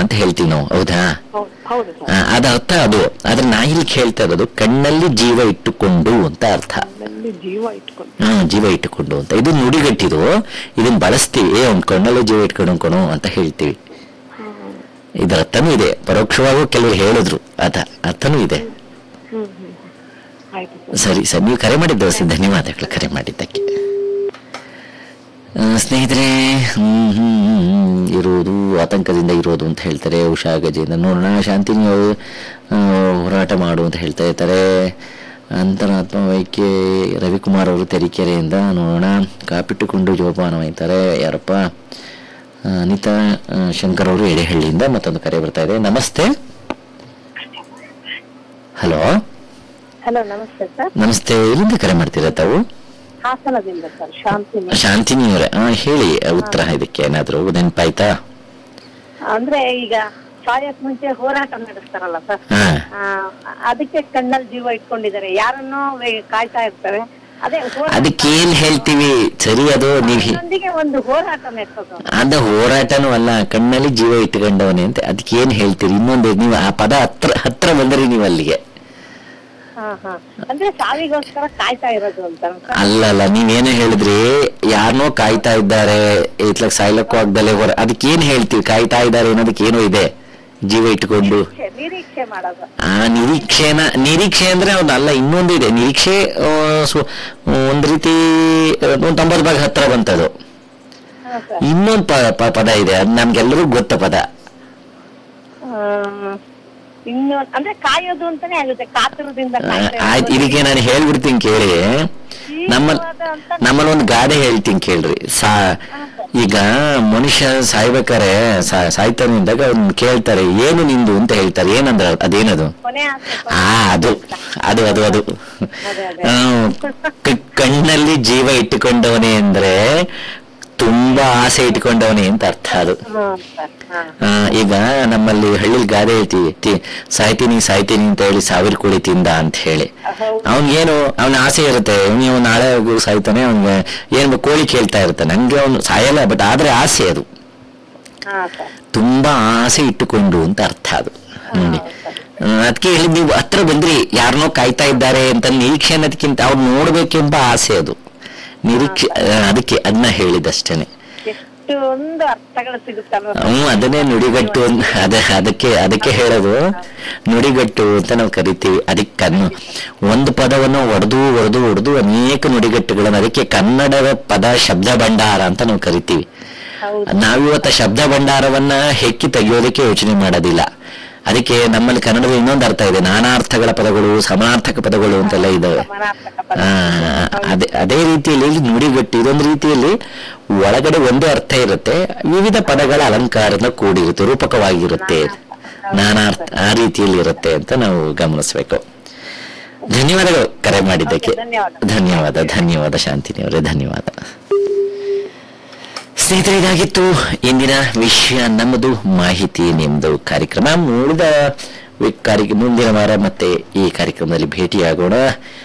ಅಂತ ಹೇಳ್ತೀವಿ ನಾವು ಹೌದಾ ಹೌದು ಹೌದು ಸರ್ ಆ, ಅದ ಅರ್ಥ ಅದು ಆದ್ರೆ ನಾ ಇಲ್ಲಿ ಕೇಳ್ತಾ ಇರೋದು ಕಣ್ಣಲ್ಲಿ ಜೀವ ಇಟ್ಟುಕೊಂಡು ಅಂತ ಅರ್ಥ ನಲ್ಲಿ ಜೀವ ಇಟ್ಕೊಂಡು ಹ್ಮ್ ಜೀವ ಇಟ್ಟುಕೊಂಡು ಅಂತ ಇದು ನುಡಿಗಟ್ಟಿದು ಇದನ್ನ ಬಳಸ್ತೀವಿ ಏ ಅವ್ನ್ ಕಣ್ಣಲ್ಲಿ ಜೀವ ಇಟ್ಕೊಂಡು ಕಣೋ ಅಂತ ಹೇಳ್ತೀವಿ ಇದರ ಅರ್ಥನೂ ಇದೆ ಪರೋಕ್ಷವಾಗೂ ಕೆಲವರು ಹೇಳಿದ್ರು ಅದ ಅರ್ಥನೂ ಇದೆ ಹ್ಮ್ ಹ್ಮ್ ಹ್ಮ್. ಆಯ್ತು ಸರ್ ಸರಿ ಸರ್ ನೀವು ಕರೆ ಮಾಡಿದ್ದ ಧನ್ಯವಾದಗಳು ಕರೆ ಮಾಡಿದ್ದಕ್ಕೆ ಆ, ಸ್ನೇಹಿತರೆ ಹ್ಮ್, ಹ್ಮ್, ಹ್ಮ್, ಇರೋದು ಆತಂಕದಿಂದ ಇರೋದು ಅಂತ ಹೇಳ್ತಾರೆ ಉಷಾ ಗಜೆಯಿಂದ ನೋಡೋಣ ಶಾಂತಿನಿ ಅವರು ಆ, ಹೋರಾಟ ಮಾಡು ಅಂತ ಹೇಳ್ತಾ ಇರ್ತಾರೆ ಅಂತರಾತ್ಮ ವೈಕ್ಯ ರವಿಕುಮಾರ್ ಅವರು ತೆರಿಕೆರೆಯಿಂದ ನೋಡೋಣ ಕಾಪಿಟ್ಟುಕೊಂಡು ಜೋಪಾನ ಒಯ್ತಾರೆ ಯಾರಪ್ಪ ಆ, ಅನಿತಾ ಆ, ಶಂಕರ್ ಅವರು ಎಡೆಹಳ್ಳಿಯಿಂದ ಮತ್ತೊಂದು ಕರೆ ಬರ್ತಾ ಇದೆ ನಮಸ್ತೆ ಹಲೋ ಹಲೋ ನಮಸ್ತೆ ಸರ್ ನಮಸ್ತೆ ಎಲ್ಲಿಂದ ಕರೆ ಮಾಡ್ತೀರಾ ತಾವು ಹಾಸನದಿಂದ ಸರ್ ಶಾಂತಿನಿ ಶಾಂತಿನಿ ಅವರೇ ಹಾ ಹೇಳಿ ಉತ್ತರ ಇದಕ್ಕೆ ಏನಾದ್ರು ನೆನಪಾಯ್ತಾ ಅಂದ್ರೆ ಈಗ ಸಾಯಕ್ ಮುಂಚೆ ಹೋರಾಟ ನಡೆಸ್ತಾರಲ್ಲ ಸರ್ ಹಾ ಆ, ಅದಕ್ಕೆ ಕಣ್ಣಲ್ಲಿ ಜೀವ ಇಟ್ಕೊಂಡಿದ್ದಾರೆ ಯಾರನ್ನೋ ವೇ- ಕಾಯ್ತಾ ಇರ್ತಾರೆ ಅದೇ ಹೋರಾಟ- ಅದಕ್ಕೆ ಏನ್ ಹೇಳ್ತೀವಿ ಸರಿ ಅದು ನೀವ್ ಹಿ- ಅದರೊಂದಿಗೆ ಒಂದು ಹೋರಾಟ ನಡೆಸೋದು ಅದ ಹೋರಾಟನೂ ಅಲ್ಲ ಕಣ್ಣಲ್ಲಿ ಜೀವ ಇಟ್ಕೊಂಡವನೇ ಅಂತ ಅದಕ್ಕೆ ಏನ್ ಹೇಳ್ತೀರಿ ಇನ್ನೊಂದು ನೀವು ಆ ಪದ ಹತ್ರ ಹತ್ರ ಬಂದ್ರಿ ನೀವು ಅಲ್ಲಿಗೆ ಹಾ ಹಾ ಅಂದ್ರೆ ಸಾವಿಗೋಸ್ಕರ ಕಾಯ್ತಾ ಇರೋದು ಅಂತ ಅಲ್ಲ ಅಲ್ಲ ನೀವೇನೋ ಹೇಳಿದ್ರಿ ಯಾರನ್ನೋ ಕಾಯ್ತಾ ಇದ್ದಾರೆ ಇತ್ಲಕ್ ಸಾಯ್ಲಕ್ಕೂ ಆಗ್ದಲೆ ಹೊರ ಅದಕ್ಕೆ ಏನ್ ಹೇಳ್ತೀವಿ ಕಾಯ್ತಾ ಇದ್ದಾರೆ ಅನ್ನೋದಕ್ಕೆ ಏನೋ ಇದೆ ಜೀವ ಇಟ್ಕೊಂಡು ನಿರೀಕ್ಷೆ ನಿರೀಕ್ಷೆ ಮಾಡೋದು ಆ ನಿರೀಕ್ಷೆನ ನಿರೀಕ್ಷೆ ಅಂದ್ರೆ ಒಂದು ಅಲ್ಲ ಇನ್ನೊಂದು ಇದೆ ನಿರೀಕ್ಷೆ ಆ, ಸು- ಒಂದ್ ರೀತಿ ಆ, ಒಂದ್ ತೊಂಬತ್ತು ಭಾಗ ಹತ್ರ ಬಂತದು ಹಾ ಸರ್ ಇನ್ನೊಂದು ಪ ಪ- ಪದ ಇದೆ ಅದು ನಮ್ಗೆಲ್ಲರಿಗೂ ಗೊತ್ತ ಪದ ಆ, ಇನ್ನು ಅಂದ್ರೆ ಕಾಯೋದು ಅಂತಾನೆ ಆಗುತ್ತೆ ಕಾತುರದಿಂದ ಆ, ಕಾಯ್ತಾ ಆಯ್ತು ಇರೋದು. ಇದಕ್ಕೆ ನಾನು ಹೇಳ್ಬಿಡ್ತೀನಿ ಕೇಳಿ ನಮ್ಮ ಜೀವವಾದ ಅಂತ ನಮ್ಮಲ್ಲಿ ಒಂದು ಗಾದೆ ಹೇಳ್ತೀನಿ ಕೇಳ್ರಿ ಸಾ ಈಗ ಮನುಷ್ಯ ಸಾಯ್ಬೇಕಾರೆ ಸಾ- ಸಾಯ್ತಾನೆ ಅಂದಾಗ ಅವ್ನು ಕೇಳ್ತಾರೆ ಏನು ನಿಂದು ಅಂತ ಹೇಳ್ತಾರೆ ಏನಂದ್ರ ಅದೇನದು ಕೊನೆ ಆಸೆ ಆ ಅದು ಅದು ಅದು ಅದು ಅದೇ, ಅದೇ. ಹ್ಮ್. ಕ- ಕಣ್ಣಲ್ಲಿ ಜೀವ ಇಟ್ಟುಕೊಂಡವನೇ ಅಂದ್ರೆ ತುಂಬಾ ಆಸೆ ಇಟ್ಕೊಂಡವನೇ ಅಂತ ಅರ್ಥ ಅದು ಹ್ಮ್ ಸರ್ ಹಾ ಆ, ಈಗ ನಮ್ಮಲ್ಲಿ ಹಳ್ಳಿಲಿ ಗಾದೆ ಹೇಳ್ತೀವಿ ತಿ- ಸಾಯ್ತೀನಿ ಸಾಯ್ತೀನಿ ಅಂತ ಹೇಳಿ ಸಾವಿರ ಕೋಳಿ ತಿಂದ ಅಂತ ಹೇಳಿ ಹೌದು ಅವನಿಗೇನು ಅವನ ಆಸೆ ಇರುತ್ತೆ ನೀವು ನಾಳೆ ಹೋಗಿ ಸಾಯ್ತಾನೆ ಅವನಿಗೆ ಏನು ಕೋಳಿ ಕೇಳ್ತಾ ಇರ್ತಾನೆ ನಂಗೆ ಅವನು ಸಾಯಲ್ಲ ಬಟ್ ಆದ್ರೆ ಆಸೆ ಅದು ಹಾ ಸರ್ ತುಂಬಾ ಆಸೆ ಇಟ್ಟುಕೊಂಡು ಅಂತ ಅರ್ಥ ಅದು ನೋಡಿ ಅದಕ್ಕೆ ಹೇಳಿ ನೀವು ಹತ್ರ ಬಂದ್ರಿ ಯಾರನ್ನೋ ಕಾಯ್ತಾ ಇದ್ದಾರೆ ಅಂತ ನಿರೀಕ್ಷೆ ಅನ್ನೋದಕ್ಕಿಂತ ಅವ್ರು ನೋಡ್ಬೇಕೆಂಬ ಆಸೆ ಅದು ನಿರೀಕ್ಷೆ ಆ, ಅದಕ್ಕೆ ಅದನ್ನ ಹೇಳಿದಷ್ಟೇನೆ ಎಷ್ಟು ಒಂದು ಅರ್ಥಗಳು ಸಿಗುತ್ತಲ್ವ ಸರ್? ಹ್ಮ್ ಅದನ್ನೇ ನುಡಿಗಟ್ಟು ಅಂತ ಅದ ಅದಕ್ಕೆ ಅದಕ್ಕೆ ಹೇಳೋದು ನುಡಿಗಟ್ಟು ಅಂತ ನಾವು ಕರಿತೀವಿ ಅದಕ್ಕೆ ಕನ್ನು ಒಂದು ಪದವನ್ನು ಒಡೆದು ಒಡೆದು ಒಡೆದು ಅನೇಕ ನುಡಿಗಟ್ಟುಗಳನ್ನು ಅದಕ್ಕೆ ಕನ್ನಡದ ಪದ ಶಬ್ದ ಭಂಡಾರ ಅಂತ ನಾವು ಕರಿತೀವಿ ಹೌದು ನಾವಿವತ್ತ ಶಬ್ದ ಭಂಡಾರವನ್ನ ಹೆಕ್ಕಿ ತೆಗೆಯೋದಕ್ಕೆ ಯೋಚನೆ ಮಾಡೋದಿಲ್ಲ ಅದಕ್ಕೆ ನಮ್ಮಲ್ಲಿ ಕನ್ನಡದ ಇನ್ನೊಂದು ಅರ್ಥ ಇದೆ ನಾನಾರ್ಥಗಳ ಪದಗಳು ಸಮಾನಾರ್ಥಕ ಪದಗಳು ಅಂತೆಲ್ಲ ಇದಾವೆ ಸಮಾನಾರ್ಥಕ ಪದ. ಆ, ಅದೇ ಅದೇ ರೀತಿಯಲ್ಲಿ ಇಲ್ಲಿ ನುಡಿಗಟ್ಟು ಇದೊಂದು ರೀತಿಯಲ್ಲಿ ಒಳಗಡೆ ಒಂದೇ ಅರ್ಥ ಇರುತ್ತೆ ವಿವಿಧ ಪದಗಳ ಅಲಂಕಾರದ ಕೂಡಿರುತ್ತೆ ರೂಪಕವಾಗಿರುತ್ತೆ ನಾನಾರ್ಥ ಆ ರೀತಿಯಲ್ಲಿ ಇರುತ್ತೆ ಅಂತ ನಾವು ಗಮನಿಸ್ಬೇಕು ಧನ್ಯವಾದಗಳು ಕರೆ ಮಾಡಿದ್ದಕ್ಕೆ Okay, ಧನ್ಯವಾದ. ಧನ್ಯವಾದ ಧನ್ಯವಾದ ಶಾಂತಿನಿ ಅವರೇ ಧನ್ಯವಾದ ಸ್ನೇಹಿತರೆ ಇದಾಗಿತ್ತು ಇಂದಿನ ವಿಷಯ ನಮ್ಮದು ಮಾಹಿತಿ ನಿಮ್ದು ಕಾರ್ಯಕ್ರಮ ಉಳಿದ ವಿ- ಕಾರ್ಯ ಮುಂದಿನ ವಾರ ಮತ್ತೆ ಈ ಕಾರ್ಯಕ್ರಮದಲ್ಲಿ ಭೇಟಿಯಾಗೋಣ